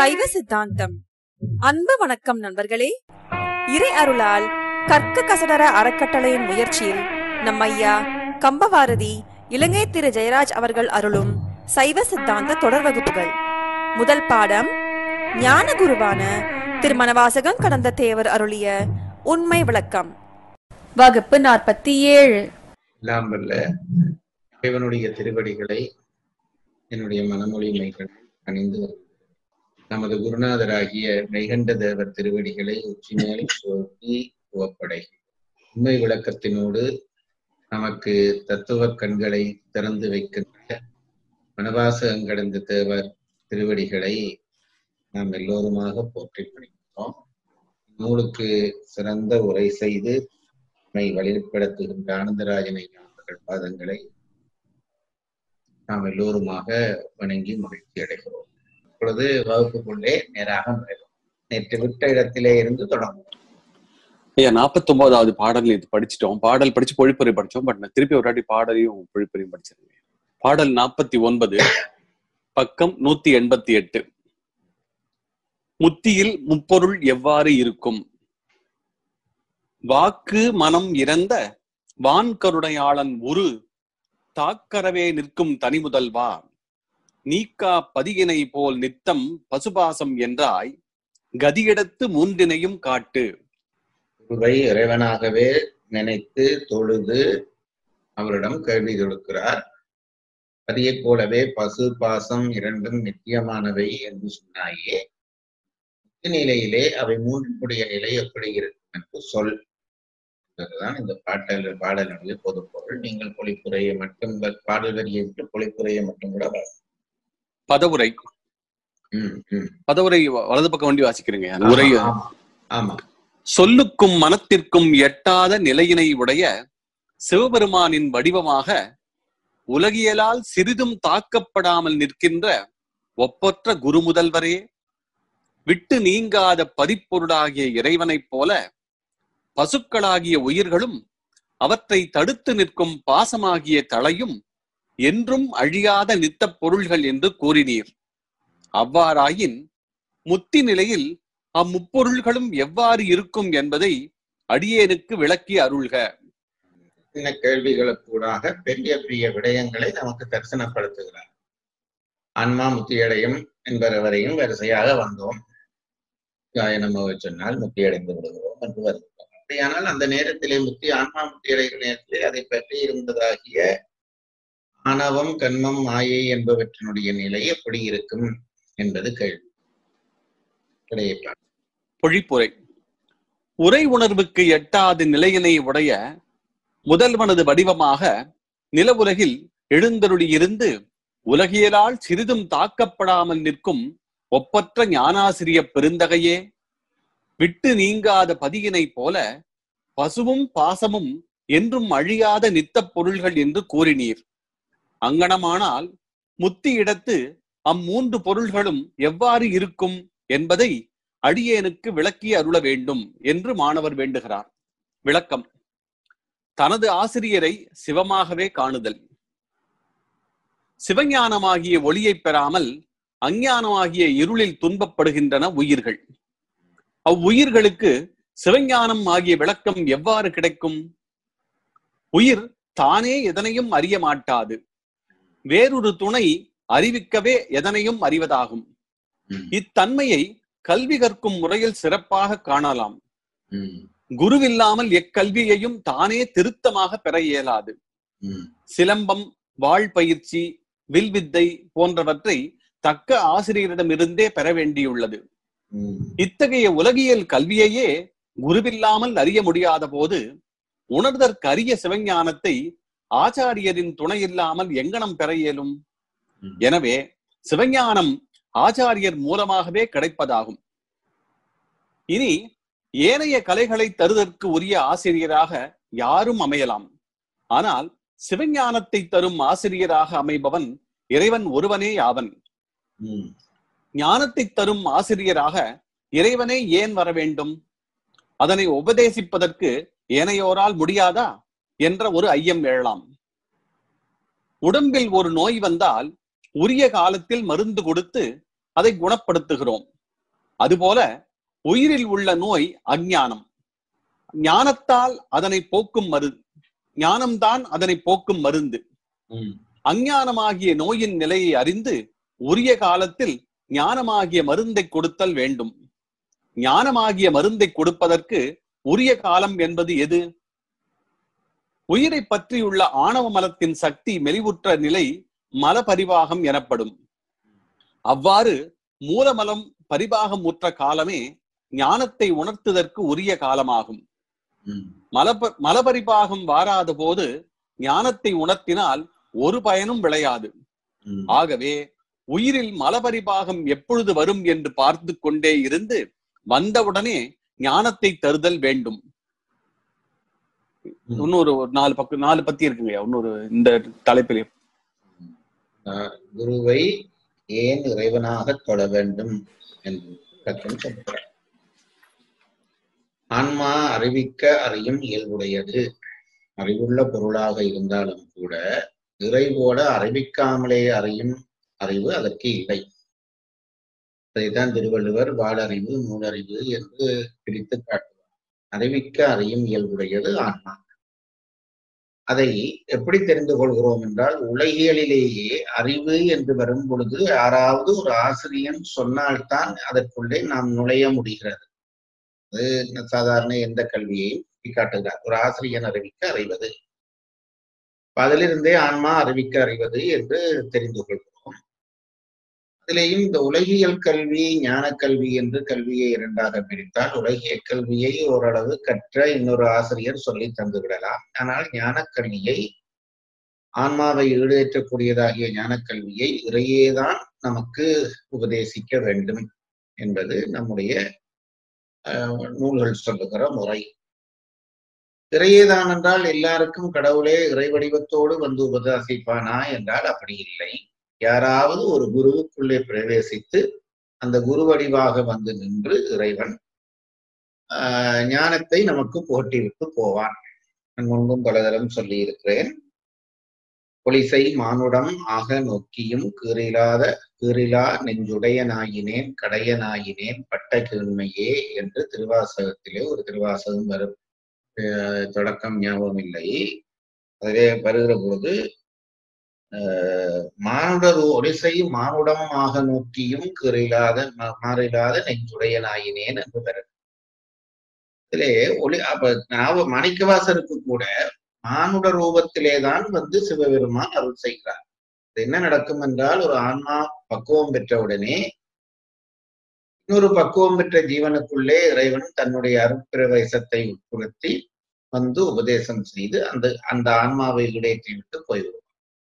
சைவ சித்தாந்தம் அன்பு வணக்கம் நண்பர்களே இறை அருளால் கற்க கசடர அறக்கட்டளையின் முயற்சியில் நம் ஐயா கம்பவாரதி இலங்கை திரு ஜெயராஜ் அவர்கள் அருளும் சைவ சித்தாந்த தொடர் வகுப்புகள் முதல் பாடம் ஞான குருவான திருமணவாசகம் கடந்த தேவர் அருளிய உண்மை விளக்கம் வகுப்பு நாற்பத்தி ஏழு எல்லாம் வல்ல இறைவனுடைய திருவடிகளை என்னுடைய மனமொழி மைகள் அணிந்து நமது குருநாதராகிய மெய்கண்ட தேவர் திருவடிகளை உச்சிமேல் சோட்டி உவப்படை உண்மை விளக்கத்தினோடு நமக்கு தத்துவ கண்களை திறந்து வைக்கின்ற வனவாசகங்கடந்த தேவர் திருவடிகளை நாம் எல்லோருமாக போற்றி பணிக்கிறோம் நூலுக்கு சிறந்த உரை செய்து நம்மை வழிபடுத்துகின்ற ஆனந்தராஜனை அவர்கள் பாதங்களை நாம் எல்லோருமாக வணங்கி மகிழ்ச்சி அடைகிறோம் இப்பொழுது வகுப்புக்குள்ளே நேராக நுழைவோம் நேற்று விட்ட இடத்திலே இருந்து தொடங்கும் ஐயா நாற்பத்தி ஒன்பதாவது பாடல் இது படிச்சிட்டோம் பாடல் படிச்சு பொழிப்புரை படிச்சோம் பட் நான் திருப்பி ஒரு வாட்டி பாடலையும் பொழிப்புரையும் படிச்சிருக்கேன் பாடல் நாற்பத்தி ஒன்பது பக்கம் நூத்தி எண்பத்தி எட்டு முத்தியில் முப்பொருள் எவ்வாறு இருக்கும் வாக்கு மனம் இறந்த வான்கருணையாளன் உரு தாக்கரவே நிற்கும் தனிமுதல்வா நீக்கா பதியினை போல் நித்தம் பசுபாசம் என்றாய் கதியெடுத்து மூன்றினையும் காட்டு குருவை இறைவனாகவே நினைத்து தொழுது அவரிடம் கேள்வி தொடுக்கிறார் அதையே போலவே பசு பாசம் இரண்டும் நித்தியமானவை என்று சொன்னாயே முக்தி நிலையிலே அவை மூன்றினுடைய நிலை எப்படி இருக்கும் என்று சொல் என்பதுதான் இந்த பாடல் பாடலுடைய பொது பொருள் நீங்கள் பொழிப்புரையை மட்டும் பாடல் வரியை விட்டு பொழிப்புரையை மட்டும் கூட வா- பதவுரை ம், ம். பதவுரை வ- வலது பக்கம் வண்டி வாசிக்கிறீங்க அந்த உரை ஆமா, ஆமா சொல்லுக்கும் மனத்திற்கும் எட்டாத நிலையினை உடைய சிவபெருமானின் வடிவமாக உலகியலால் சிறிதும் தாக்கப்படாமல் நிற்கின்ற ஒப்பற்ற குருமுதல்வரே விட்டு நீங்காத பதிப்பொருளாகிய இறைவனைப் போல பசுக்களாகிய உயிர்களும் அவற்றை தடுத்து நிற்கும் பாசமாகிய தலையும் என்றும் அழியாத நித்தப் பொருள்கள் என்று கூறினீர் அவ்வாறாயின் முத்தி நிலையில் அம்முப்பொருள்களும் எவ்வாறு இருக்கும் என்பதை அடியேனுக்கு விளக்கி அருள்க சின்ன கேள்விகளுக்கூடாக பெரிய பெரிய விடயங்களை நமக்கு தரிசனப்படுத்துகிறார் ஆன்மா முத்தியடையும் என்பது வரையும் வரிசையாக வந்தோம் நம்ம சொன்னால் முத்தியடைந்து விடுகிறோம் என்று வருகிறோம் அப்படியானால் அந்த நேரத்திலே முத்தி ஆன்மா முத்தியடைகிற நேரத்திலே அதை பற்றி இருந்ததாகிய ஆணவம் கண்மம் மாயை என்பவற்றினுடைய நிலை எப்படி இருக்கும் என்பது கேள்வி கிடையாது பொழிப்புரை உரை உணர்வுக்கு எட்டாது நிலையினை உடைய முதல்வனது வடிவமாக நில உலகில் எழுந்தருளியிருந்து உலகியலால் சிறிதும் தாக்கப்படாமல் நிற்கும் ஒப்பற்ற ஞானாசிரிய பெருந்தகையே விட்டு நீங்காத பதியினைப் போல பசுவும் பாசமும் என்றும் அழியாத நித்தப் பொருள்கள் என்று கூறினீர் அங்கனமானால் முத்தி இடத்து அம்மூன்று பொருள்களும் எவ்வாறு இருக்கும் என்பதை அடியேனுக்கு விளக்கி அருள வேண்டும் என்று மாணவர் வேண்டுகிறார் விளக்கம் தனது ஆசிரியரை சிவமாகவே காணுதல் சிவஞானமாகிய ஒளியைப் பெறாமல் அஞ்ஞானமாகிய இருளில் துன்பப்படுகின்றன உயிர்கள் அவ்வுயிர்களுக்கு சிவஞானம் ஆகிய விளக்கம் எவ்வாறு கிடைக்கும் உயிர் தானே எதனையும் அறிய மாட்டாது வேறொரு துணை அறிவிக்கவே எதனையும் அறிவதாகும் ம், இத்தன்மையை கல்வி கற்கும் முறையில் சிறப்பாக காணலாம் ம், குருவில்லாமல் எக்கல்வியையும் தானே திருத்தமாக பெற இயலாது ம், சிலம்பம் வாழ் பயிற்சி வில்வித்தை போன்றவற்றை தக்க ஆசிரியரிடமிருந்தே பெற வேண்டியுள்ளது ம். இத்தகைய உலகியல் கல்வியையே குருவில்லாமல் அறிய முடியாத போது உணர்தற்கரிய சிவஞானத்தை ஆச்சாரியரின் துணையில்லாமல் எங்கனம் பெற இயலும் ம். எனவே சிவஞானம் ஆச்சாரியர் மூலமாகவே கிடைப்பதாகும் இனி ஏனைய கலைகளை தருதற்கு உரிய ஆசிரியராக யாரும் அமையலாம் ஆனால் சிவஞானத்தை தரும் ஆசிரியராக அமைபவன் இறைவன் ஒருவனே யாவன் ம், ஞானத்தை தரும் ஆசிரியராக இறைவனே ஏன் வர வேண்டும் அதனை உபதேசிப்பதற்கு ஏனையோரால் முடியாதா என்ற ஒரு ஐயம் எழலாம் உடம்பில் ஒரு நோய் வந்தால் உரிய காலத்தில் மருந்து கொடுத்து அதை குணப்படுத்துகிறோம் அதுபோல உயிரில் உள்ள நோய் அஞ்ஞானம் ஞானத்தால் அதனை போக்கும் மருந்து ஞானம்தான் அதனை போக்கும் மருந்து ம், அஞ்ஞானமாகிய நோயின் நிலையை அறிந்து உரிய காலத்தில் ஞானமாகிய மருந்தை கொடுத்தல் வேண்டும் ஞானமாகிய மருந்தை கொடுப்பதற்கு உரிய காலம் என்பது எது உயிரை பற்றியுள்ள ஆணவ மலத்தின் சக்தி மெலிவுற்ற நிலை மல பரிவாகம் எனப்படும் அவ்வாறு மூலமலம் பரிபாகம் உற்ற காலமே ஞானத்தை உணர்த்துதற்கு உரிய காலமாகும் ம், மலப மலபரிபாகம் வாராத போது ஞானத்தை உணர்த்தினால் ஒரு பயனும் விளையாது ம். ஆகவே உயிரில் மலபரிபாகம் எப்பொழுது வரும் என்று பார்த்து கொண்டே இருந்து வந்தவுடனே ஞானத்தை தருதல் வேண்டும் ம். இன்னொரு ஒரு நாலு பக்கம் நாலு பத்தி இருக்குங்கய்யா இன்னொரு இந்த தலைப்பிலே ஆஹ் குருவை ஏன் இறைவனாக தொழ வேண்டும் என்று விளக்கம் சொல்கிறார் ஆன்மா அறிவிக்க அறியும் இயல்புடையது அறிவுள்ள பொருளாக இருந்தாலும் கூட இறைவோட அறிவிக்காமலே அறியும் அறிவு அதற்கு இல்லை அதைத்தான் திருவள்ளுவர் வாளறிவு நூலறிவு என்று பிரித்து காட்டுவார் அறிவிக்க அறியும் இயல்புடையது ஆன்மா அதை எப்படி தெரிந்து கொள்கிறோம் என்றால் உலகியலிலேயே அறிவு என்று வரும் பொழுது யாராவது ஒரு ஆசிரியன் சொன்னால்தான் அதற்குள்ளே நாம் நுழைய முடிகிறது அது சாதாரண எந்த கல்வியையும் காட்டுகிறார் ஒரு ஆசிரியன் அறிவிக்க அறிவது அதிலிருந்தே ஆன்மா அறிவிக்க அறிவது என்று தெரிந்து கொள்கிறோம் அதிலேயும் இந்த உலகியல் கல்வி ஞான கல்வி என்று கல்வியை இரண்டாக பிரித்தால் உலகிய கல்வியை ஓரளவு கற்ற இன்னொரு ஆசிரியர் சொல்லி தந்து விடலாம் ஆனால் ஞான கல்வியை ஆன்மாவை ஈடேற்றக்கூடியதாகிய ஞான கல்வியை இறையேதான் நமக்கு உபதேசிக்க வேண்டும் என்பது நம்முடைய அஹ், நூல்கள் சொல்லுகிற முறை இறையேதான் என்றால் எல்லாருக்கும் கடவுளே இறை வடிவத்தோடு வந்து உபதேசிப்பானா என்றால் அப்படி இல்லை யாராவது ஒரு குருவுக்குள்ளே பிரவேசித்து அந்த குரு வடிவாக வந்து நின்று இறைவன் ஆஹ் ஞானத்தை நமக்கு போட்டிவிட்டு போவான் நான் முன்பும் பலதரம் சொல்லி இருக்கிறேன் பொலிசை மானுடம் ஆக நோக்கியும் கீறிலாத கீறிலா நெஞ்சுடையனாயினேன் கடையனாயினேன் பட்ட கீழ்மையே என்று திருவாசகத்திலே ஒரு திருவாசகம் வரும் அஹ் தொடக்கம் ஞாபகம் இல்லை அதிலே வருகிற பொழுது ஆஹ் மானுடர் ஒலிசை மானுடமாக நோக்கியும் கீறிலாத ம- மாறிலாத நெஞ்சுடையனாயினேன் என்று வருது இதிலே ஒளி அப்ப நாவ மாணிக்கவாசருக்கு கூட மானுட ரூபத்திலே தான் வந்து சிவபெருமான் அருள் செய்கிறார் இது என்ன நடக்கும் என்றால் ஒரு ஆன்மா பக்குவம் பெற்றவுடனே இன்னொரு பக்குவம் பெற்ற ஜீவனுக்குள்ளே இறைவன் தன்னுடைய அருட்பிரவேசத்தை உட்படுத்தி வந்து உபதேசம் செய்து அந்த அந்த ஆன்மாவை இடையற்றி விட்டு போய்விடும்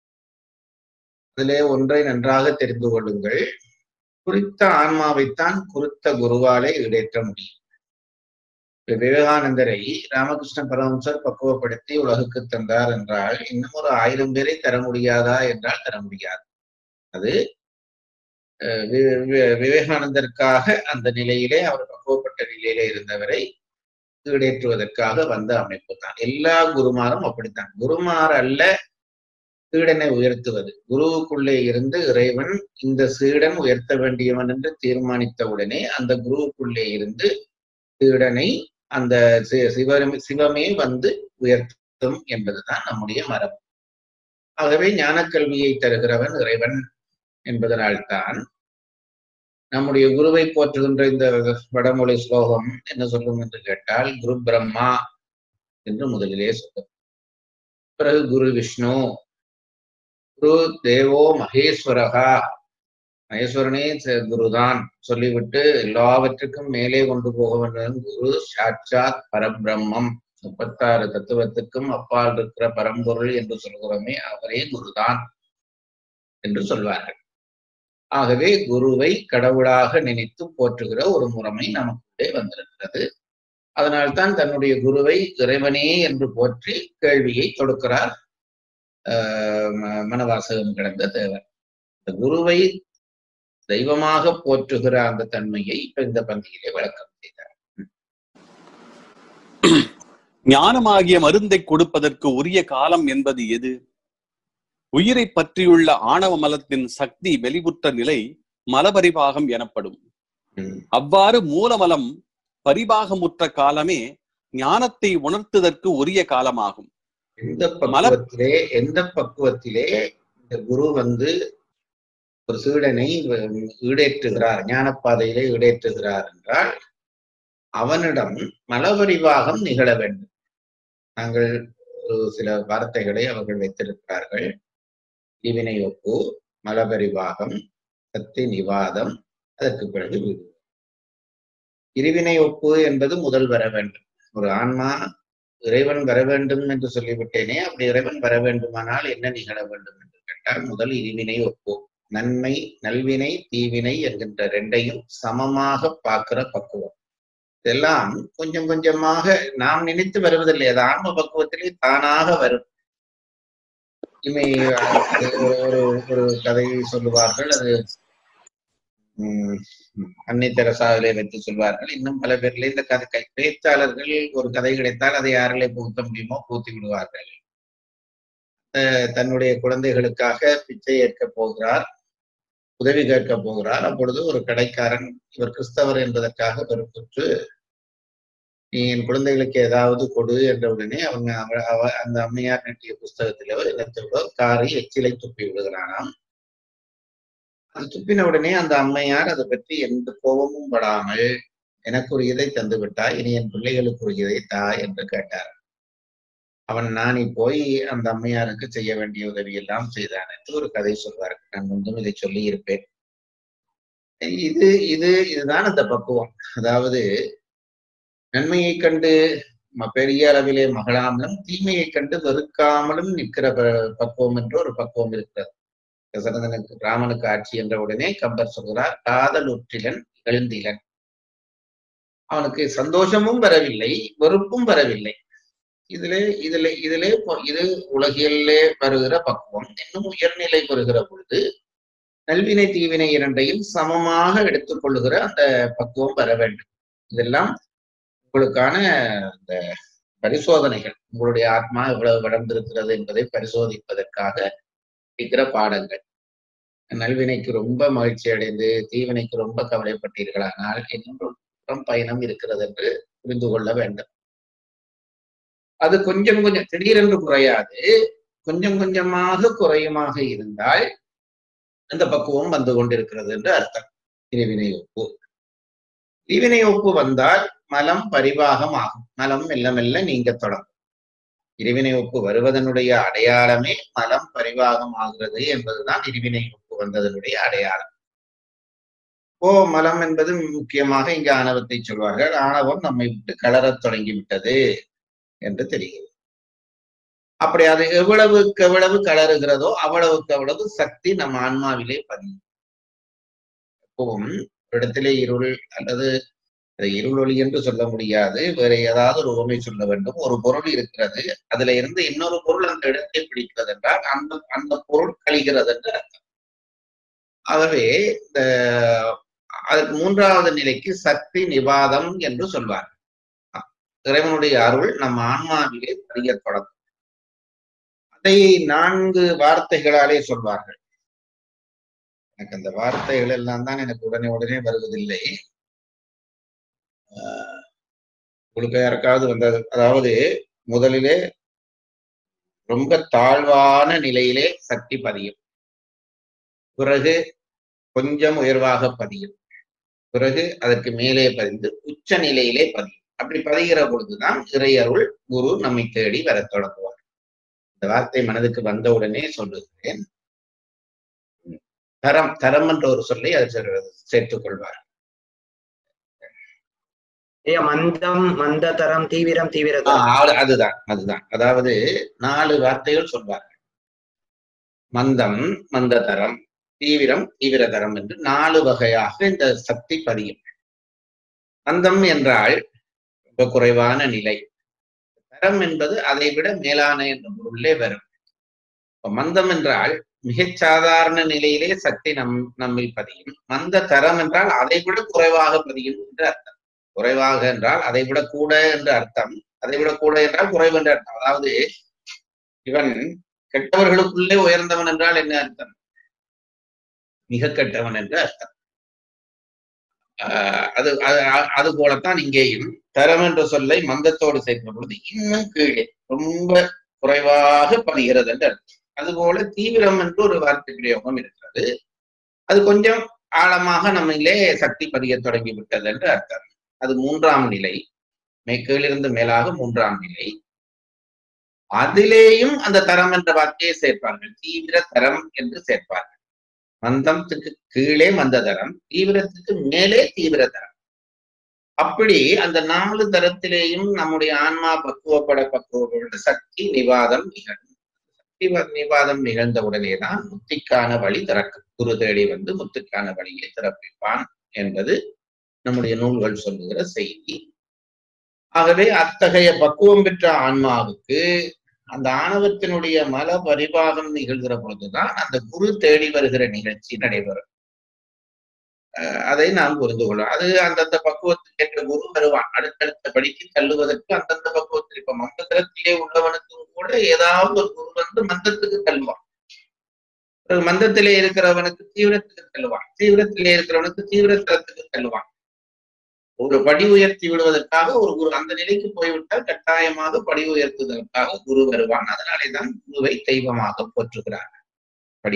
அதிலே ஒன்றை நன்றாக தெரிந்து கொள்ளுங்கள் குறித்த ஆன்மாவைத்தான் குறித்த குருவாலே ஈடேற்ற முடியும் இப்ப விவேகானந்தரை ராமகிருஷ்ண பரமஹம்சர் பக்குவப்படுத்தி உலகுக்கு தந்தார் என்றால் இன்னும் ஒரு ஆயிரம் பேரை தர முடியாதா என்றால் தர முடியாது அது அஹ், வி- வி- விவேகானந்தருக்காக அந்த நிலையிலே அவர் பக்குவப்பட்ட நிலையிலே இருந்தவரை ஈடேற்றுவதற்காக வந்த அமைப்பு தான் எல்லா குருமாரும் அப்படித்தான் குருமார் அல்ல சீடனை உயர்த்துவது குருவுக்குள்ளே இருந்து இறைவன் இந்த சீடன் உயர்த்த வேண்டியவன் என்று தீர்மானித்தவுடனே அந்த குருவுக்குள்ளே இருந்து சீடனை அந்த சி- சிவமே சிவமே வந்து உயர்த்தும் என்பதுதான் நம்முடைய மரபு ஆகவே ஞானக்கல்வியை தருகிறவன் இறைவன் என்பதனால்தான் நம்முடைய குருவை போற்றுகின்ற இந்த வடமொழி ஸ்லோகம் என்ன சொல்லும் என்று கேட்டால் குரு பிரம்மா என்று முதலிலே சொல்லும் பிறகு குரு விஷ்ணு குரு தேவோ மகேஸ்வரகா மகேஸ்வரனே ச- குருதான் சொல்லிவிட்டு எல்லாவற்றுக்கும் மேலே கொண்டு போக வேண்டும் குரு சாட்சாத் பரபிரம்மம் முப்பத்தாறு தத்துவத்துக்கும் அப்பால் இருக்கிற பரம்பொருள் என்று சொல்கிறோமே அவரே குருதான் என்று சொல்வார்கள் ஆகவே குருவை கடவுளாக நினைத்து போற்றுகிற ஒரு முறைமை நமக்குள்ளே வந்திருக்கிறது அதனால்தான் தன்னுடைய குருவை இறைவனே என்று போற்றி கேள்வியை தொடுக்கிறார் ஆஹ் ம- மனவாசகம் கிடந்த தேவர் இந்த குருவை தெய்வமாக போற்றுகிற அந்த தன்மையை இப்ப இந்த பந்தியிலே விளக்கம் செய்தார் ஞானமாகிய மருந்தை கொடுப்பதற்கு உரிய காலம் என்பது எது உயிரை பற்றியுள்ள ஆணவ மலத்தின் சக்தி வெளிவுற்ற நிலை மலபரிபாகம் எனப்படும் ம். அவ்வாறு மூலமலம் பரிபாகமுற்ற காலமே ஞானத்தை உணர்த்துதற்கு உரிய காலமாகும் எந்த பக்குவத்திலே எந்த பக்குவத்திலே இந்த குரு வந்து ஒரு சீடனை வ- ஈடேற்றுகிறார் ஞானப்பாதையிலே ஈடேற்றுகிறார் என்றால் அவனிடம் மலபரிவாகம் நிகழ வேண்டும் நாங்கள் ஒரு சில வார்த்தைகளை அவர்கள் வைத்திருக்கிறார்கள் இவினை ஒப்பு மலபரிவாகம் சக்தி நிவாதம் அதற்கு பிறகு விடு இருவினை ஒப்பு என்பது முதல் வர வேண்டும் ஒரு ஆன்மா இறைவன் வர வேண்டும் என்று சொல்லிவிட்டேனே அப்படி இறைவன் வர வேண்டுமானால் என்ன நிகழ வேண்டும் என்று கேட்டால் முதல் இருவினை ஒப்பு நன்மை நல்வினை தீவினை என்கின்ற ரெண்டையும் சமமாக பார்க்கிற பக்குவம் இதெல்லாம் கொஞ்சம் கொஞ்சமாக நாம் நினைத்து வருவதில்லை அது ஆன்ம பக்குவத்திலே தானாக வரும் இமை அது ஒரு ஒரு ஒரு கதை சொல்லுவார்கள் அது உம் அன்னை தெரசாவிலே வைத்து சொல்வார்கள் இன்னும் பல பேர்ல இந்த கதை கை- பேச்சாளர்கள் ஒரு கதை கிடைத்தால் அதை யாரிலே புகுத்த முடியுமோ புகுத்தி விடுவார்கள் அஹ் தன்னுடைய குழந்தைகளுக்காக பிச்சை ஏற்க போகிறார் உதவி கேட்க போகிறார் அப்பொழுது ஒரு கடைக்காரன் இவர் கிறிஸ்தவர் என்பதற்காக வெறுப்புற்று நீ என் குழந்தைகளுக்கு ஏதாவது கொடு என்ற உடனே அவங்க அவ- அவ- அந்த அம்மையார் நட்டிய புஸ்தகத்திலோ என்னத்திலோ காரி எச்சிலை துப்பி விடுகிறானாம் அது துப்பின உடனே அந்த அம்மையார் அதை பற்றி எந்த கோபமும் படாமல் எனக்கு ஒரு இதை தந்து விட்டாய் இனி என் பிள்ளைகளுக்கு ஒரு இதை தா என்று கேட்டார் அவன் நாணி போய் அந்த அம்மையாருக்கு செய்ய வேண்டிய உதவி எல்லாம் செய்தான் என்று ஒரு கதை சொல்வார் நான் முன்பும் இதை சொல்லி இருப்பேன் இது இது இதுதான் அந்த பக்குவம் அதாவது நன்மையை கண்டு ம- பெரிய அளவிலே மகளாமலும் தீமையை கண்டு வெறுக்காமலும் நிற்கிற ப- பக்குவம் என்று ஒரு பக்குவம் இருக்கிறது தசரதனுக்கு ராமனுக்கு ஆட்சி என்ற உடனே கம்பர் சொல்கிறார் காதல் உற்றிலன் எழுந்திலன் அவனுக்கு சந்தோஷமும் வரவில்லை வெறுப்பும் வரவில்லை இதிலே இதிலே இதிலே பொ- இது உலகிலே வருகிற பக்குவம் இன்னும் உயர்நிலை வருகிற பொழுது நல்வினை தீவினை இரண்டையும் சமமாக எடுத்துக்கொள்ளுகிற அந்த பக்குவம் வர வேண்டும் இதெல்லாம் உங்களுக்கான இந்த பரிசோதனைகள் உங்களுடைய ஆத்மா எவ்வளவு வளர்ந்திருக்கிறது என்பதை பரிசோதிப்பதற்காக இருக்கிற பாடங்கள் நல்வினைக்கு ரொம்ப மகிழ்ச்சி அடைந்து தீவினைக்கு ரொம்ப கவலைப்பட்டீர்களானால் இன்னும் ரொம்ப பயணம் இருக்கிறது என்று புரிந்து கொள்ள வேண்டும் அது கொஞ்சம் கொஞ்சம் திடீரென்று குறையாது கொஞ்சம் கொஞ்சமாக குறையுமாக இருந்தால் அந்த பக்குவம் வந்து கொண்டிருக்கிறது என்று அர்த்தம் இருவினை ஒப்பு இருவினை ஒப்பு வந்தால் மலம் பரிவாகம் ஆகும் மலம் மெல்ல மெல்ல நீங்க தொடங்கும் இருவினை ஒப்பு வருவதனுடைய அடையாளமே மலம் பரிவாகம் ஆகிறது என்பதுதான் இருவினை ஒப்பு வந்ததனுடைய அடையாளம் ஓ மலம் என்பது முக்கியமாக இங்கு ஆணவத்தை சொல்வார்கள் ஆணவம் நம்மை விட்டு கலரத் தொடங்கி விட்டது என்று தெரிகிறது அப்படி அது எவ்வளவுக்கு எவ்வளவு கலருகிறதோ அவ்வளவுக்கு அவ்வளவு சக்தி நம் ஆன்மாவிலே பதியும் எப்பவும் ஒரு இடத்திலே இருள் அல்லது அதை இருள் ஒளி என்று சொல்ல முடியாது வேற ஏதாவது ஒரு உவமை சொல்ல வேண்டும் ஒரு பொருள் இருக்கிறது அதுல இருந்து இன்னொரு பொருள் அந்த இடத்தை பிடிக்கிறது என்றால் அந்த அந்த பொருள் கழிகிறது என்று அர்த்தம் ஆகவே இந்த அதுக்கு மூன்றாவது நிலைக்கு சக்தி நிவாதம் என்று சொல்வார் இறைவனுடைய அருள் நம் ஆன்மாவிலே பதிய தொடங்கும் அதை நான்கு வார்த்தைகளாலே சொல்வார்கள் எனக்கு அந்த வார்த்தைகள் எல்லாம் தான் எனக்கு உடனே உடனே வருவதில்லை ஆஹ் உங்களுக்கு யாருக்காவது வந்தது அதாவது முதலிலே ரொம்ப தாழ்வான நிலையிலே சக்தி பதியும் பிறகு கொஞ்சம் உயர்வாக பதியும் பிறகு அதற்கு மேலே பதிந்து உச்ச நிலையிலே பதியும் அப்படி பதிகிற பொழுதுதான் இறையருள் குரு நம்மை தேடி வரத் தொடங்குவார் இந்த வார்த்தை மனதுக்கு வந்தவுடனே சொல்லுகிறேன் தரம் தரம் என்ற ஒரு சொல்லை அது சேர்த்துக் கொள்வார் ஐயா மந்தம் மந்ததரம் தீவிரம் ஆ, தீவிரதரம் அது- அதுதான் அதுதான் அதாவது நாலு வார்த்தைகள் சொல்வார்கள் மந்தம் மந்ததரம் தீவிரம் தீவிரதரம் என்று நாலு வகையாக இந்த சக்தி பதியும் மந்தம் என்றால் ரொம்ப குறைவான நிலை தரம் என்பது அதை விட மேலான என்ற பொருளே வரும் இப்ப மந்தம் என்றால் மிகச் சாதாரண நிலையிலே சக்தி நம் நம்மில் பதியும் மந்த தரம் என்றால் அதை விட குறைவாக பதியும் என்று அர்த்தம் குறைவாக என்றால் அதை விட கூட என்று அர்த்தம் அதை விட கூட என்றால் குறைவு என்று அர்த்தம் அதாவது இவன் கெட்டவர்களுக்குள்ளே உயர்ந்தவன் என்றால் என்ன அர்த்தம் மிக கெட்டவன் என்று அர்த்தம் ஆஹ் அது அது- அது போலத்தான் இங்கேயும் தரம் என்ற சொல்லை மந்தத்தோடு சேர்க்கிற பொழுது இன்னும் கீழே ரொம்ப குறைவாக பதிகிறது என்று அர்த்தம் அதுபோல தீவிரம் என்று ஒரு வார்த்தை பிரயோகம் இருக்கிறது அது கொஞ்சம் ஆழமாக நம்மிலே சக்தி பதிய தொடங்கி விட்டது என்று அர்த்தம் அது மூன்றாம் நிலை மே கீழிருந்து மேலாக மூன்றாம் நிலை அதிலேயும் அந்த தரம் என்ற வார்த்தையை சேர்ப்பார்கள் தீவிர தரம் என்று சேர்ப்பார்கள் மந்தத்துக்கு கீழே மந்த தரம் தீவிரத்துக்கு மேலே தீவிர தரம் அப்படி அந்த நாலு தரத்திலேயும் நம்முடைய ஆன்மா பக்குவப்பட பக்குவப்பட சக்தி நிவாதம் நிகழும் சக்தி வ- நிவாதம் நிகழ்ந்த உடனேதான் முத்திக்கான வழி திறக்கும் குரு தேடி வந்து முத்துக்கான வழியை திறப்பிப்பான் என்பது நம்முடைய நூல்கள் சொல்லுகிற செய்தி ஆகவே அத்தகைய பக்குவம் பெற்ற ஆன்மாவுக்கு அந்த ஆணவத்தினுடைய மல பரிபாகம் நிகழ்கிற பொழுதுதான் அந்த குரு தேடி வருகிற நிகழ்ச்சி நடைபெறும் அஹ் அதை நாம் புரிந்து கொள்ளும் அது அந்தந்த பக்குவத்துக்கு ஏற்ற குரு வருவான் அடுத்தடுத்த படிக்கு தள்ளுவதற்கு அந்தந்த பக்குவத்தில் இப்ப மந்தத்திலே உள்ளவனுக்கும் கூட ஏதாவது ஒரு குரு வந்து மந்தத்துக்கு தள்ளுவான் ஒரு மந்தத்திலே இருக்கிறவனுக்கு தீவிரத்துக்கு தள்ளுவான் தீவிரத்திலே இருக்கிறவனுக்கு தீவிரத்தரத்துக்கு தள்ளுவான் ஒரு படி உயர்த்தி விடுவதற்காக ஒரு குரு அந்த நிலைக்கு போய்விட்டால் கட்டாயமாக படி உயர்த்துவதற்காக குரு வருவான் அதனாலே தான் குருவை தெய்வமாக போற்றுகிறார் படி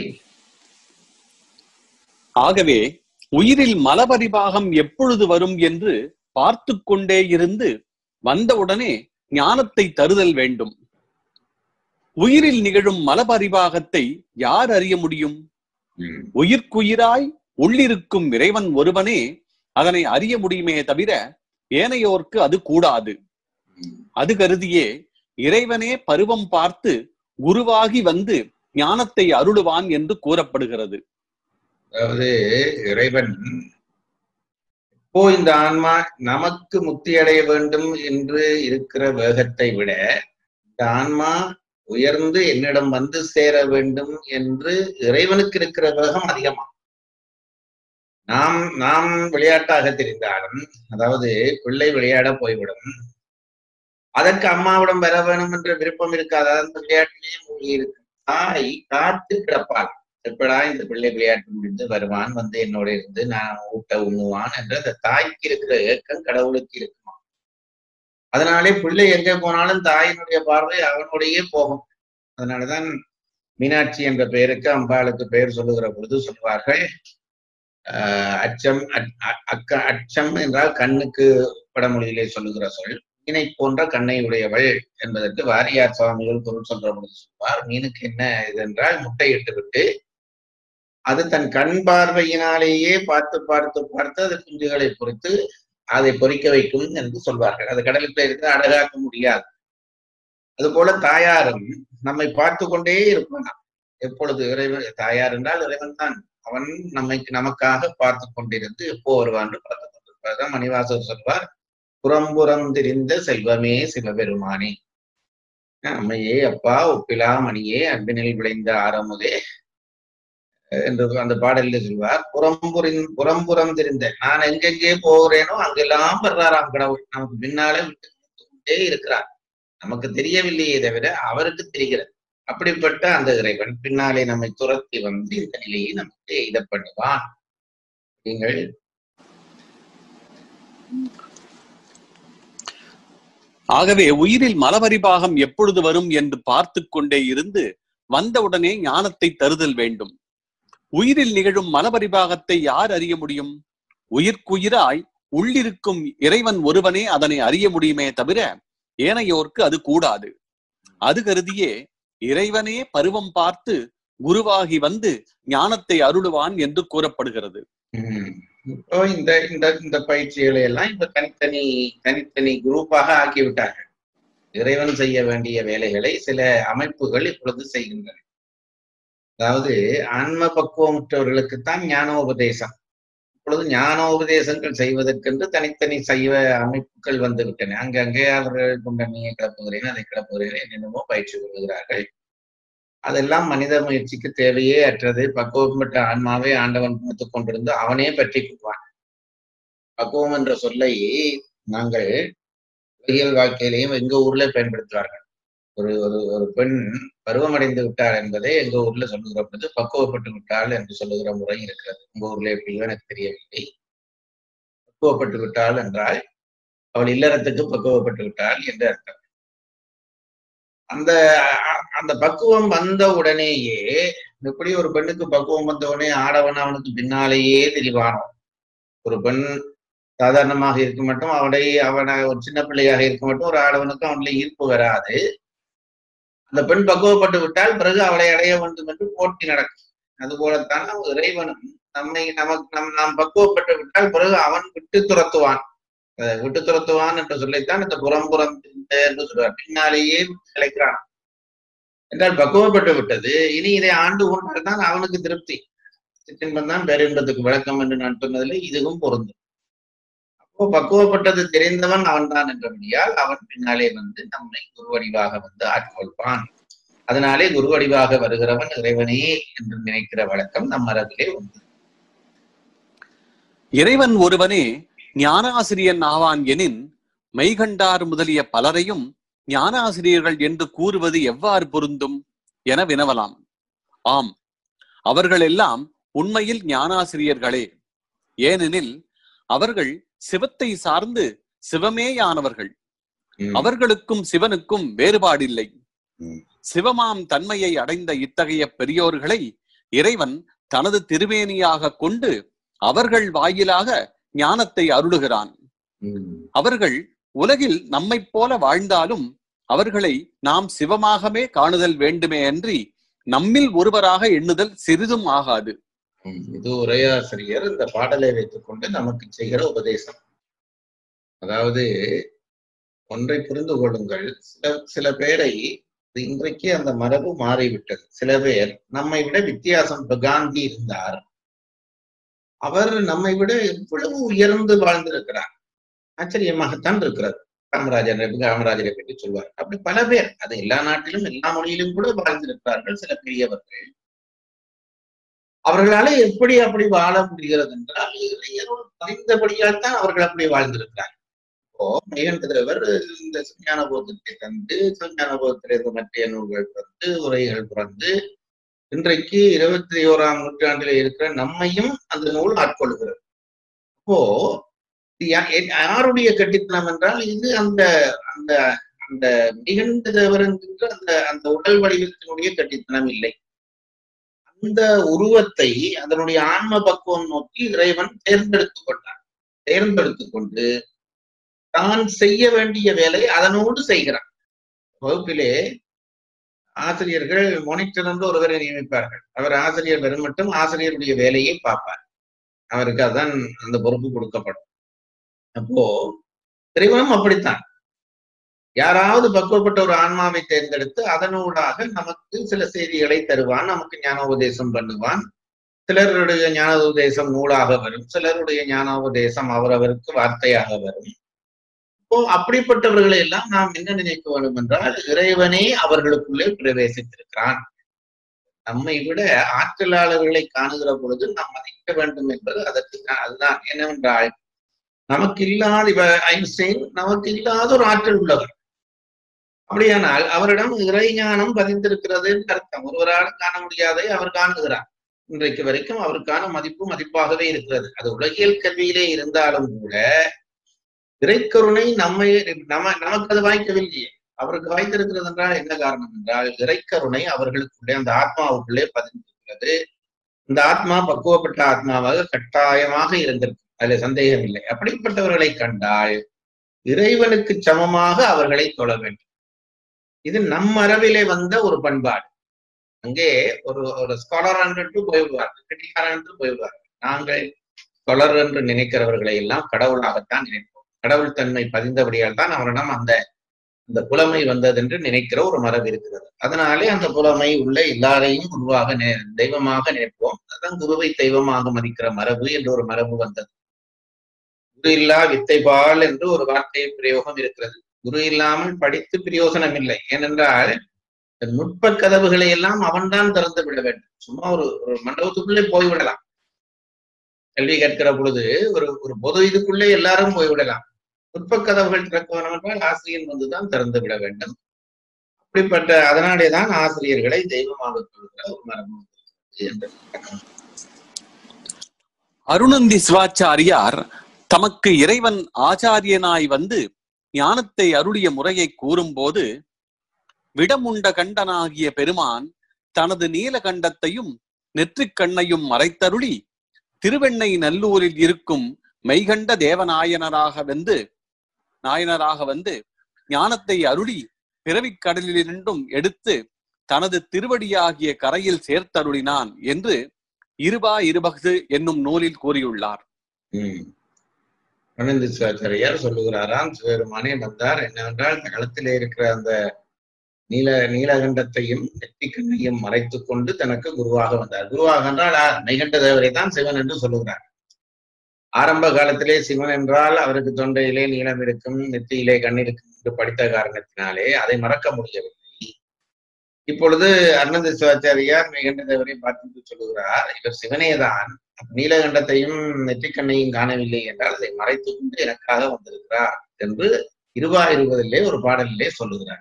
ஆகவே உயிரில் மலபரிபாகம் எப்பொழுது வரும் என்று பார்த்து கொண்டே இருந்து வந்தவுடனே ஞானத்தை தருதல் வேண்டும் உயிரில் நிகழும் மலபரிபாகத்தை யார் அறிய முடியும் ம், உயிர்க்குயிராய் உள்ளிருக்கும் இறைவன் ஒருவனே அதனை அறிய முடியுமே தவிர ஏனையோர்க்கு அது கூடாது ம். அது கருதியே இறைவனே பருவம் பார்த்து குருவாகி வந்து ஞானத்தை அருளுவான் என்று கூறப்படுகிறது அதாவது இறைவன் இப்போ இந்த ஆன்மா நமக்கு முக்தி அடைய வேண்டும் என்று இருக்கிற வேகத்தை விட இந்த ஆன்மா உயர்ந்து என்னிடம் வந்து சேர வேண்டும் என்று இறைவனுக்கு இருக்கிற வேகம் அதிகமா நாம் நாம் விளையாட்டாக தெரிந்தாலும் அதாவது பிள்ளை விளையாட போய்விடும் அதற்கு அம்மாவிடம் வர வேணும் என்ற விருப்பம் இருக்காது அந்த விளையாட்டிலேயே மூழ்கி இருக்கு தாய் காத்து கிடப்பாள் எப்படா இந்த பிள்ளை விளையாட்டு முடிந்து வருவான் வந்து என்னோட இருந்து நான் ஊட்ட உண்ணுவான் என்ற அந்த தாய்க்கு இருக்கிற ஏக்கம் கடவுளுக்கு இருக்குமா அதனாலே பிள்ளை எங்க போனாலும் தாயினுடைய பார்வை அவனுடையே போகும் அதனாலதான் மீனாட்சி என்ற பெயருக்கு அம்பாளுக்கு பெயர் சொல்லுகிற பொழுது சொல்வார்கள் ஆஹ் அச்சம் அ- அ- அக்க அச்சம் என்றால் கண்ணுக்கு வடமொழியிலே சொல்லுகிற சொல் மீனை போன்ற கண்ணை உடையவள் என்பதற்கு வாரியார் சுவாமிகள் பொருள் சொல்ற பொழுது சொல்வார் மீனுக்கு என்ன இது என்றால் முட்டையிட்டு விட்டு அது தன் கண் பார்வையினாலேயே பார்த்து பார்த்து பார்த்து அது குஞ்சுகளை பொறுத்து அதை பொறிக்க வைக்கும் என்று சொல்வார்கள் அது கடலுக்குள்ள இருந்து அழகாக்க முடியாது அதுபோல தாயாரும் நம்மை பார்த்து கொண்டே இருப்பான் எப்பொழுது இறைவன் தாயார் என்றால் இறைவன் தான் அவன் நம்மை நமக்காக பார்த்து கொண்டிருந்து எப்போ வருவான் என்று பார்த்து கொண்டிருப்பார் மணிவாசர் சொல்வார் புறம்புறம் திரிந்த செல்வமே சிவபெருமானே அம்மையே அப்பா ஒப்பிலா மணியே அன்பினில் விளைந்த ஆரமுதே என்று அந்த பாடலில் சொல்வார் புறம்புரின் புறம்புறம் தெரிந்த நான் எங்கெங்கே போகிறேனோ அங்கெல்லாம் வர்றாராம் கடவுள் நமக்கு பின்னாலே விட்டு கொண்டே இருக்கிறார் நமக்கு தெரியவில்லையே தவிர அவருக்கு தெரிகிறது அப்படிப்பட்ட அந்த இறைவன் பின்னாலே நம்மை துரத்தி வந்து இந்த நிலையை நமக்கு இத பண்ணுவான் நீங்கள் ஆகவே உயிரில் மலபரிபாகம் எப்பொழுது வரும் என்று பார்த்து கொண்டே இருந்து வந்தவுடனே ஞானத்தை தருதல் வேண்டும் உயிரில் நிகழும் மலபரிபாகத்தை யார் அறிய முடியும் உயிர்க்குயிராய் உள்ளிருக்கும் இறைவன் ஒருவனே அதனை அறிய முடியுமே தவிர ஏனையோர்க்கு அது கூடாது அது கருதியே இறைவனே பருவம் பார்த்து குருவாகி வந்து ஞானத்தை அருளுவான் என்று கூறப்படுகிறது உம் இப்போ இந்த இந்த இந்த பயிற்சிகளை எல்லாம் இப்ப தனித்தனி தனித்தனி குரூப்பாக ஆக்கி விட்டார்கள் இறைவன் செய்ய வேண்டிய வேலைகளை சில அமைப்புகள் இப்பொழுது செய்கின்றன அதாவது ஆன்ம பக்குவமற்றவர்களுக்குத்தான் ஞானோபதேசம் இப்பொழுது ஞானோபதேசங்கள் செய்வதற்கென்று தனித்தனி சைவ அமைப்புகள் வந்து விட்டன அங்கங்கே அவர்கள் குண்டனியை கிளப்புகிறேன் அதை கிளப்புகிறேன் என்னென்னமோ பயிற்சி கொள்கிறார்கள் அதெல்லாம் மனித முயற்சிக்கு தேவையே அற்றது பக்குவம் பெற்ற ஆன்மாவை ஆண்டவன் பார்த்து கொண்டிருந்து அவனே பற்றி கொள்வான் பக்குவம் என்ற சொல்லை நாங்கள் உலகியல் வாழ்க்கையிலையும் எங்க ஊர்ல பயன்படுத்துவார்கள் ஒரு ஒரு ஒரு பெண் பருவமடைந்து விட்டாள் என்பதை எங்க ஊர்ல சொல்லுகிற பொழுது பக்குவப்பட்டு விட்டாள் என்று சொல்லுகிற முறை இருக்கிறது உங்க ஊர்ல எப்படியோ எனக்கு தெரியவில்லை பக்குவப்பட்டு விட்டாள் என்றால் அவள் இல்லறத்துக்கு பக்குவப்பட்டு விட்டாள் என்று அர்த்தம் அந்த அ- அந்த பக்குவம் வந்த உடனேயே எப்படி ஒரு பெண்ணுக்கு பக்குவம் வந்த உடனே ஆடவன் அவனுக்கு பின்னாலேயே தெளிவானோ ஒரு பெண் சாதாரணமாக இருக்க மட்டும் அவனை அவனை ஒரு சின்ன பிள்ளையாக இருக்க மட்டும் ஒரு ஆடவனுக்கு அவனுடைய ஈர்ப்பு வராது அந்த பெண் பக்குவப்பட்டு விட்டால் பிறகு அவளை அடைய வேண்டும் என்று போட்டி நடக்கும் அதுபோலத்தான் இறைவனும் நம்மை நமக்கு நம் நாம் பக்குவப்பட்டு விட்டால் பிறகு அவன் விட்டு துரத்துவான் அஹ் விட்டு துரத்துவான் என்று சொல்லித்தான் இந்த புறம் புறம் திரிந்த என்று சொல்றார் பின்னாலேயே கிடைக்கிறான் என்றால் பக்குவப்பட்டு விட்டது இனி இதை ஆண்டு கொண்டால் தான் அவனுக்கு திருப்தி சிற்றின்பம் தான் பேரின்பத்துக்கு விளக்கம் என்று நான் சொன்னதில் இதுவும் பொருந்தும் அப்போ பக்குவப்பட்டது தெரிந்தவன் அவன்தான் என்றபடியால் அவன் பின்னாலே வந்து நம்மை குருவடிவாக வந்து ஆட்கொள்வான் அதனாலே குருவடிவாக வருகிறவன் இறைவனே என்று நினைக்கிற வழக்கம் நம் மரபிலே உண்டு இறைவன் ஒருவனே ஞானாசிரியன் ஆவான் எனின் மெய்கண்டார் முதலிய பலரையும் ஞானாசிரியர்கள் என்று கூறுவது எவ்வாறு பொருந்தும் என வினவலாம் ஆம் அவர்களெல்லாம் உண்மையில் ஞானாசிரியர்களே ஏனெனில் அவர்கள் சிவத்தை சார்ந்து சிவமேயானவர்கள் ம், அவர்களுக்கும் சிவனுக்கும் வேறுபாடில்லை ம். சிவமாம் தன்மையை அடைந்த இத்தகைய பெரியோர்களை இறைவன் தனது திருவேணியாக கொண்டு அவர்கள் வாயிலாக ஞானத்தை அருளுகிறான் ம். அவர்கள் உலகில் நம்மைப் போல வாழ்ந்தாலும் அவர்களை நாம் சிவமாகவே காணுதல் வேண்டுமே அன்றி நம்மில் ஒருவராக எண்ணுதல் சிறிதும் ஆகாது ம். இது உரையாசிரியர் இந்த பாடலை வைத்துக்கொண்டு நமக்கு செய்கிற உபதேசம் அதாவது ஒன்றை புரிந்து கொள்ளுங்கள் சில சில பேரை இன்றைக்கு அந்த மரபு மாறிவிட்டது சில பேர் நம்மை விட வித்தியாசம் இப்ப காந்தி இருந்தார் அவர் நம்மை விட எவ்வளவு உயர்ந்து வாழ்ந்திருக்கிறார் ஆச்சரியமாகத்தான் இருக்கிறது காமராஜர் காமராஜரை பற்றி சொல்வார் அப்படி பல பேர் அது எல்லா நாட்டிலும் எல்லா மொழியிலும் கூட வாழ்ந்திருக்கிறார்கள் சில பெரியவர்கள் அவர்களால எப்படி அப்படி வாழ முடிகிறது என்றால் இறையருள் பதிந்தபடியால் தான் அவர்கள் அப்படி வாழ்ந்திருக்கிறார் இப்போ மெய்கண்டதேவர் இந்த சிஞ்ஞான போதத்தை தந்து சிஞ்ஞான போதத்திலிருந்து மற்ற நூல்கள் தந்து உரைகள் பிறந்து இன்றைக்கு இருபத்தி ஓராம் நூற்றாண்டில் இருக்கிற நம்மையும் அந்த நூல் ஆட்கொள்கிறது அப்போ இது யா- எ- யாருடைய கட்டித்தனம் என்றால் இது அந்த அந்த அந்த நிகழ்ந்த தேவர் என்கின்ற அந்த அந்த உடல் வடிவத்தினுடைய கட்டித்தனம் இல்லை அந்த உருவத்தை அதனுடைய ஆன்ம பக்குவம் நோக்கி இறைவன் தேர்ந்தெடுத்துக் கொண்டான் தேர்ந்தெடுத்துக் கொண்டு தான் செய்ய வேண்டிய வேலை அதனோடு செய்கிறான் வகுப்பிலே ஆசிரியர்கள் மோனிட்டர் என்று ஒருவரை நியமிப்பார்கள் அவர் ஆசிரியர் வெறும் மட்டும் ஆசிரியருடைய வேலையை பார்ப்பார் அவருக்கு அதான் அந்த பொறுப்பு கொடுக்கப்படும் அப்போ இறைவனும் அப்படித்தான் யாராவது பக்குவப்பட்ட ஒரு ஆன்மாவை தேர்ந்தெடுத்து அதனூடாக நமக்கு சில செய்திகளை தருவான் நமக்கு ஞானோபதேசம் பண்ணுவான் சிலருடைய ஞானோபதேசம் நூலாக வரும் சிலருடைய ஞானோபதேசம் அவரவருக்கு வார்த்தையாக வரும் இப்போ அப்படிப்பட்டவர்களை எல்லாம் நாம் என்ன நினைக்க வேண்டும் என்றால் இறைவனே அவர்களுக்குள்ளே பிரவேசித்திருக்கிறான் நம்மை விட ஆற்றலாளர்களை காணுகிற பொழுது நாம் மதிக்க வேண்டும் என்பது அதற்கு தான் அதுதான் என்னவென்றால் நமக்கு இல்லாத இவ ஐன்ஸ்டைன் நமக்கு இல்லாத ஒரு ஆற்றல் உள்ளவர் அப்படியானால் அவரிடம் இறைஞானம் பதிந்திருக்கிறது என்று அர்த்தம் ஒருவரால் காண முடியாதை அவர் காணுகிறார் இன்றைக்கு வரைக்கும் அவருக்கான மதிப்பு மதிப்பாகவே இருக்கிறது அது உலகியல் கல்வியிலே இருந்தாலும் கூட இறைக்கருணை நம்மை நம நமக்கு அது வாய்க்கவில்லையே அவருக்கு வாய்த்திருக்கிறது என்றால் என்ன காரணம் என்றால் இறைக்கருணை அவர்களுக்குள்ளே அந்த ஆத்மாவுக்குள்ளே பதிந்திருக்கிறது இந்த ஆத்மா பக்குவப்பட்ட ஆத்மாவாக கட்டாயமாக இருந்திருக்கு அதுல சந்தேகம் இல்லை அப்படிப்பட்டவர்களை கண்டால் இறைவனுக்கு சமமாக அவர்களை தொழ வேண்டும் இது நம் மரபிலே வந்த ஒரு பண்பாடு அங்கே ஒரு ஒரு ஸ்காலர் என்று போய்விடுவார்கள் கெட்டிக்காரன் என்று போய்விடுவார்கள் நாங்கள் ஸ்காலர் என்று நினைக்கிறவர்களை எல்லாம் கடவுளாகத்தான் நினைப்போம் கடவுள் தன்மை பதிந்தபடியால் தான் அவரிடம் அந்த அந்த புலமை வந்ததென்று நினைக்கிற ஒரு மரபு இருக்கிறது அதனாலே அந்த புலமை உள்ள எல்லாரையும் குருவாக நி- தெய்வமாக நினைப்போம் அதான் குருவை தெய்வமாக மதிக்கிற மரபு என்று ஒரு மரபு வந்தது குரு இல்லா வித்தை பால் என்று ஒரு வார்த்தை பிரயோகம் இருக்கிறது குரு இல்லாமல் படித்து பிரயோசனம் இல்லை ஏனென்றால் இந்த நுட்ப கதவுகளை எல்லாம் அவன்தான் திறந்து விட வேண்டும் சும்மா ஒரு ஒரு மண்டபத்துக்குள்ளே போய்விடலாம் கல்வி கற்கிற பொழுது ஒரு ஒரு பொது இதுக்குள்ளே எல்லாரும் போய்விடலாம் நுட்ப கதவுகள் திறக்க வேண்டும் என்றால் ஆசிரியர் வந்துதான் திறந்து விட வேண்டும் அப்படிப்பட்ட அதனாலே தான் ஆசிரியர்களை தெய்வமாக கொள்கிற ஒரு மரபு வந்திருக்கிறது என்று அருணந்தி சிவாச்சாரியார் தமக்கு இறைவன் ஆச்சாரியனாய் வந்து ஞானத்தை அருளிய முறையை கூறும்போது விடமுண்ட கண்டனாகிய பெருமான் தனது நீலகண்டத்தையும் நெற்றிக் கண்ணையும் மறைத்தருளி திருவெண்ணை நல்லூரில் இருக்கும் மெய்கண்ட தேவநாயனராக வந்து நாயனராக வந்து ஞானத்தை அருளி பிறவிக் கடலிலிருந்தும் எடுத்து தனது திருவடியாகிய கரையில் சேர்த்தருளினான் என்று இருபா இருபகு என்னும் நூலில் கூறியுள்ளார் ம். ஆனந்த சிவாச்சாரியார் சொல்லுகிறாராம் சிவபெருமானே வந்தார் என்னவென்றால் களத்திலே இருக்கிற அந்த நீல நீலகண்டத்தையும் நெற்றிக்கண்ணையும் மறைத்துக் கொண்டு தனக்கு குருவாக வந்தார் குருவாக என்றால் ஆ, மெய்கண்ட தேவரை தான் சிவன் என்று சொல்லுகிறார் ஆரம்ப காலத்திலே சிவன் என்றால் அவருக்கு தொண்டையிலே நீளம் இருக்கும் நெற்றியிலே கண் இருக்கும் என்று படித்த காரணத்தினாலே அதை மறக்க முடியவில்லை இப்பொழுது அருணந்த சிவாச்சாரியார் மெய்கண்ட தேவரை பார்த்து சொல்லுகிறார் இவர் சிவனேதான் நீலகண்டத்தையும் நெற்றிக்கண்ணையும் காணவில்லை என்றால் அதை மறைத்துக் கொண்டு எனக்காக வந்திருக்கிறார் என்று இருபா இருபதிலே ஒரு பாடலிலே சொல்லுகிறார்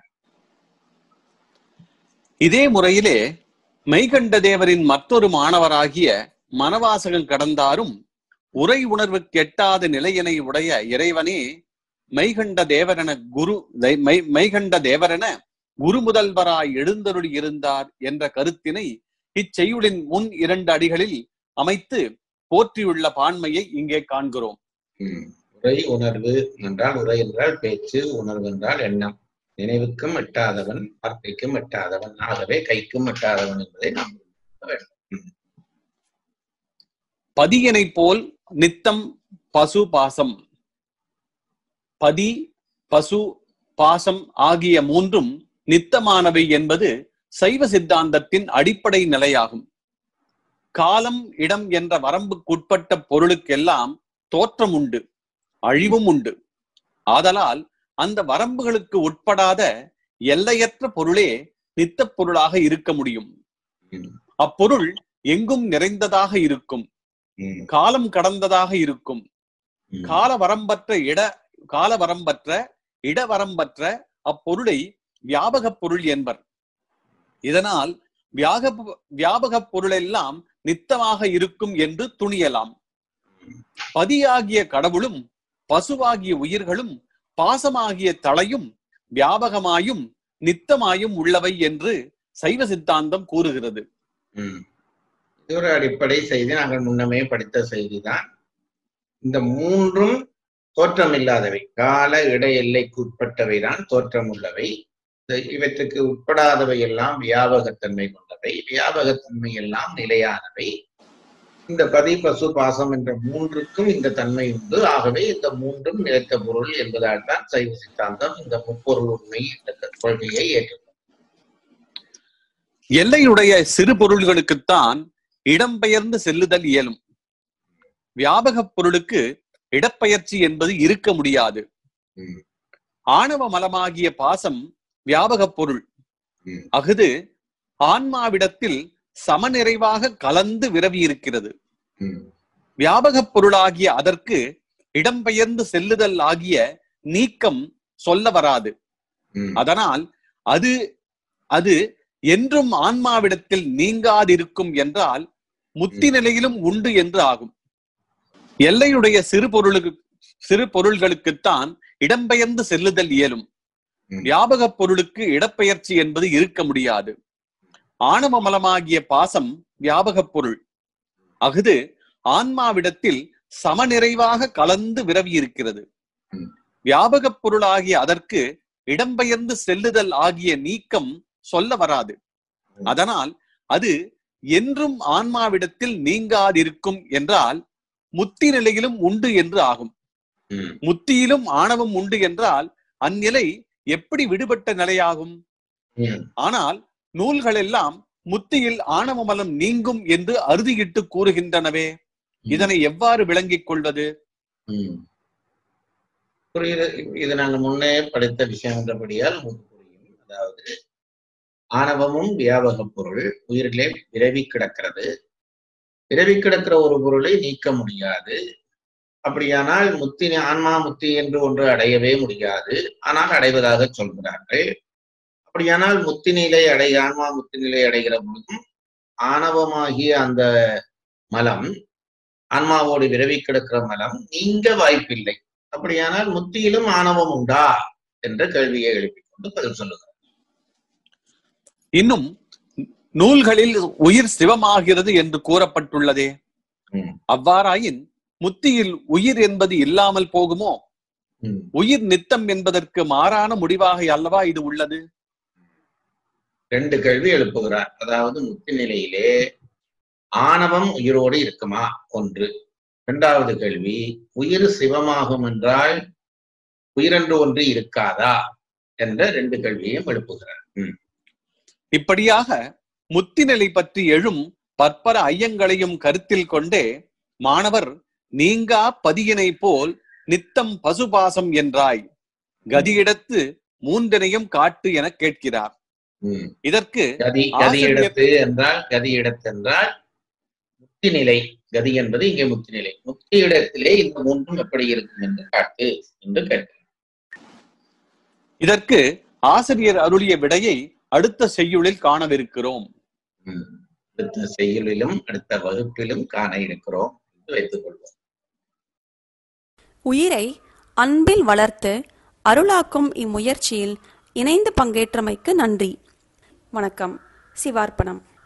இதே முறையிலே மெய்கண்ட தேவரின் மற்றொரு மாணவராகிய மனவாசகம் கடந்தாரும் உரை உணர்வு கெட்டாத நிலையினை உடைய இறைவனே மெய்கண்ட தேவரென குரு தை- மெய்- மெய்கண்ட தேவரென குரு முதல்வராய் எழுந்தருளி இருந்தார் என்ற கருத்தினை இச்செய்யுளின் முன் இரண்டு அடிகளில் அமைத்து போற்றியுள்ள பான்மையை இங்கே காண்கிறோம் உம். உரை உணர்வு என்றால் உரை என்றால் பேச்சு உணர்வு என்றால் எண்ணம் நினைவுக்கும் எட்டாதவன் வார்த்தைக்கும் எட்டாதவன் ஆகவே கைக்கும் எட்டாதவன் என்பதை நாம் புரிந்து கொள்ள வேண்டும். பதியனைப் போல் நித்தம் பசு பாசம் பதி பசு பாசம் ஆகிய மூன்றும் நித்தமானவை என்பது சைவ சித்தாந்தத்தின் அடிப்படை நிலையாகும் காலம் இடம் என்ற வரம்புக்குட்பட்ட பொருளுக்கெல்லாம் தோற்றம் உண்டு அழிவும் உண்டு ஆதலால் அந்த வரம்புகளுக்கு உட்படாத எல்லையற்ற பொருளே நித்தப் பொருளாக இருக்க முடியும் உம். அப்பொருள் எங்கும் நிறைந்ததாக இருக்கும் உம். காலம் கடந்ததாக இருக்கும் உம். கால வரம்பற்ற இட கால வரம்பற்ற இட வரம்பற்ற அப்பொருளை வியாபகப் பொருள் என்பர் இதனால் வியாக வியாபகப் பொருளெல்லாம் நித்தமாக இருக்கும் என்று துணியலாம் பதியாகிய கடவுளும் பசுவாகிய உயிர்களும் பாசமாகிய தலையும் வியாபகமாயும் நித்தமாயும் உள்ளவை என்று சைவ சித்தாந்தம் கூறுகிறது உம். இது ஒரு அடிப்படை செய்தி நாங்கள் முன்னமே படித்த செய்திதான் இந்த மூன்றும் தோற்றம் இல்லாதவை கால இட எல்லைக்கு உட்பட்டவை தான் தோற்றம் உள்ளவை இந்த இவற்றுக்கு உட்படாதவை எல்லாம் வியாபகத்தன்மை கொண்டவை வியாபகத்தன்மை எல்லாம் நிலையானவை இந்த பதி பசு பாசம் என்ற மூன்றுக்கும் இந்த தன்மை உண்டு ஆகவே இந்த மூன்றும் நிலைத்த பொருள் என்பதால் தான் சைவ சித்தாந்தம் இந்த முப்பொருள் உண்மை என்ற கொள்கையை ஏற்றுக்கொண்டது எல்லையுடைய சிறு பொருள்களுக்குத்தான் இடம்பெயர்ந்து செல்லுதல் இயலும் வியாபகப் பொருளுக்கு இடப்பெயர்ச்சி என்பது இருக்க முடியாது ம். ஆணவ மலமாகிய பாசம் வியாபகப் பொருள் ம். அஃது ஆன்மாவிடத்தில் சமநிறைவாக கலந்து விரவி இருக்கிறது ம். வியாபகப் பொருளாகிய அதற்கு இடம்பெயர்ந்து செல்லுதல் ஆகிய நீக்கம் சொல்ல வராது ம். அதனால் அது அது என்றும் ஆன்மாவிடத்தில் நீங்காதிருக்கும் என்றால் முத்தி நிலையிலும் உண்டு என்று ஆகும் எல்லையுடைய சிறு பொருளுக்கு சிறு பொருள்களுக்குத்தான் இடம்பெயர்ந்து செல்லுதல் இயலும் ம். வியாபகப் பொருளுக்கு இடப்பெயர்ச்சி என்பது இருக்க முடியாது ஆணவ மலமாகிய பாசம் வியாபகப் பொருள் அஃது ஆன்மாவிடத்தில் சமநிறைவாக கலந்து விரவி இருக்கிறது ம். வியாபகப் பொருளாகிய அதற்கு இடம்பெயர்ந்து செல்லுதல் ஆகிய நீக்கம் சொல்ல வராது ம். அதனால் அது என்றும் ஆன்மாவிடத்தில் நீங்காதிருக்கும் என்றால் முத்தி நிலையிலும் உண்டு என்று ஆகும் ம். முத்தியிலும் ஆணவம் உண்டு என்றால் அந்நிலை எப்படி விடுபட்ட நிலையாகும் ம். ஆனால் நூல்கள் எல்லாம் முத்தியில் ஆணவமலம் நீங்கும் என்று அறுதியிட்டு கூறுகின்றனவே இதனை எவ்வாறு விளங்கிக் கொள்வது ம். புரியுது இது நாங்க முன்னே படித்த விஷயம் என்றபடியால் உங்களுக்கு புரியும் அதாவது ஆணவமும் வியாபக பொருள் உயிரிலே விரவி கிடக்கிறது விரவி கிடக்கிற ஒரு பொருளை நீக்க முடியாது அப்படியானால் முத்தி ஆன்மா முத்தி என்று ஒன்று அடையவே முடியாது ஆனால் அடைவதாக சொல்கிறார்கள் அப்படியானால் முத்தி நிலை அடை ஆன்மா முத்தி நிலை அடைகிற பொழுதும் ஆணவமாகிய அந்த மலம் ஆன்மாவோடு விரவி கிடக்கிற மலம் நீங்க வாய்ப்பில்லை அப்படியானால் முத்தியிலும் ஆணவம் உண்டா என்ற கேள்வியை எழுப்பிக் கொண்டு பதில் சொல்லுகிறார் இன்னும் நூல்களில் உயிர் சிவமாகிறது என்று கூறப்பட்டுள்ளதே ம், அவ்வாறாயின் முத்தியில் உயிர் என்பது இல்லாமல் போகுமோ ம். உயிர் நித்தம் என்பதற்கு மாறான முடிவாக அல்லவா இது உள்ளது ரெண்டு கேள்வி எழுப்புகிறார் அதாவது முத்தி நிலையிலே ஆணவம் உயிரோடு இருக்குமா ஒன்று இரண்டாவது கேள்வி உயிர் சிவமாகும் என்றால் உயிரென்று ஒன்று இருக்காதா என்ற ரெண்டு கேள்வியையும் எழுப்புகிறார் ம், இப்படியாக முத்தி நிலை பற்றி எழும் பற்பல ஐயங்களையும் கருத்தில் கொண்டே மாணவர் நீங்கா பதியினை போல் நித்தம் பசுபாசம் என்றாய் கதியிடத்து மூன்றினையும் காட்டு என கேட்கிறார் ம். இதற்கு கதி கதியிடத்து என்றால் கதியிடத்து என்றால் முக்தி நிலை கதி என்பது இங்கே முக்தி நிலை முக்தி இடத்திலே இந்த மூன்றும் எப்படி இருக்கும் என்று காட்டு என்று கேட்கிறார் இதற்கு ஆசிரியர் அருளிய விடையை அடுத்த செய்யுளில் காணவிருக்கிறோம் ம். அடுத்த செயலிலும் அடுத்த வகுப்பிலும் காண இருக்கிறோம் என்று வைத்துக் கொள்வோம் உயிரை அன்பில் வளர்த்து அருளாக்கும் இம்முயற்சியில் இணைந்து பங்கேற்றமைக்கு நன்றி வணக்கம் சிவார்ப்பணம்